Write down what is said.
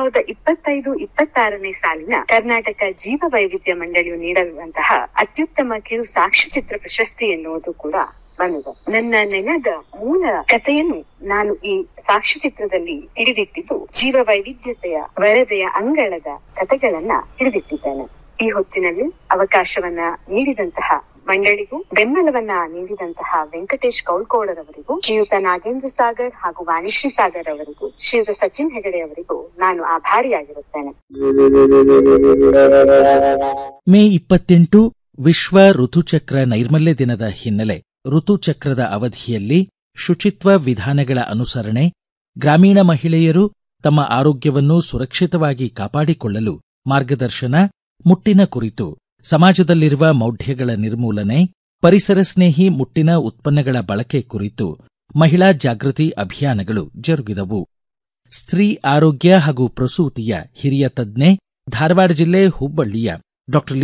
ಸಾವಿರದ ಇಪ್ಪತ್ತೈದು ಇಪ್ಪತ್ತಾರನೇ ಸಾಲಿನ ಕರ್ನಾಟಕ ಜೀವ ವೈವಿಧ್ಯ ಮಂಡಳಿಯು ನೀಡಿರುವಂತಹ ಅತ್ಯುತ್ತಮ ಕಿರು ಸಾಕ್ಷ್ಯಚಿತ್ರ ಪ್ರಶಸ್ತಿ ಎನ್ನುವುದು ಕೂಡ ಬಂದಿದೆ ನನ್ನ ನೆಲದ ಮೂಲ ಕಥೆಯನ್ನು ನಾನು ಈ ಸಾಕ್ಷ್ಯಚಿತ್ರದಲ್ಲಿ ಹಿಡಿದಿಟ್ಟಿದ್ದು ಜೀವ ವೈವಿಧ್ಯತೆಯ ವರದೆಯ ಅಂಗಳದ ಕಥೆಗಳನ್ನ ಹಿಡಿದಿಟ್ಟಿದ್ದೇನೆ ಈ ಹೊತ್ತಿನಲ್ಲಿ ಅವಕಾಶವನ್ನ ನೀಡಿದಂತಹ ಮಂಡಳಿಗೂ ಬೆಂಬಲವನ್ನ ನೀಡಿದಂತಹ ವೆಂಕಟೇಶ್ ಕೌಲ್ಕೋಡರವರಿಗೂ ಶ್ರೀಯುತ ನಾಗೇಂದ್ರ ಸಾಗರ್ ಹಾಗೂ ವಾಣಿಶ್ರೀ ಸಾಗರ್ ಅವರಿಗೂ ಶ್ರೀಯುತ ಸಚಿನ್ ಹೆಗಡೆ ಅವರಿಗೂ ನಾನು ಆಭಾರಿಯಾಗಿರುತ್ತೇನೆ ಮೇ ಇಪ್ಪತ್ತೆಂಟು ವಿಶ್ವ ಋತುಚಕ್ರ ನೈರ್ಮಲ್ಯ ದಿನದ ಹಿನ್ನೆಲೆ ಋತುಚಕ್ರದ ಅವಧಿಯಲ್ಲಿ ಶುಚಿತ್ವ ವಿಧಾನಗಳ ಅನುಸರಣೆ ಗ್ರಾಮೀಣ ಮಹಿಳೆಯರು ತಮ್ಮ ಆರೋಗ್ಯವನ್ನು ಸುರಕ್ಷಿತವಾಗಿ ಕಾಪಾಡಿಕೊಳ್ಳಲು ಮಾರ್ಗದರ್ಶನ ಮುಟ್ಟಿನ ಕುರಿತು ಸಮಾಜದಲ್ಲಿರುವ ಮೌಢ್ಯಗಳ ನಿರ್ಮೂಲನೆ ಪರಿಸರ ಸ್ನೇಹಿ ಮುಟ್ಟಿನ ಉತ್ಪನ್ನಗಳ ಬಳಕೆ ಕುರಿತು ಮಹಿಳಾ ಜಾಗೃತಿ ಅಭಿಯಾನಗಳು ಜರುಗಿದವು ಸ್ತ್ರೀ ಆರೋಗ್ಯ ಹಾಗೂ ಪ್ರಸೂತಿಯ ಹಿರಿಯ ತಜ್ಞೆ ಧಾರವಾಡ ಜಿಲ್ಲೆ ಹುಬ್ಬಳ್ಳಿಯ ಡಾಕ್ಟರ್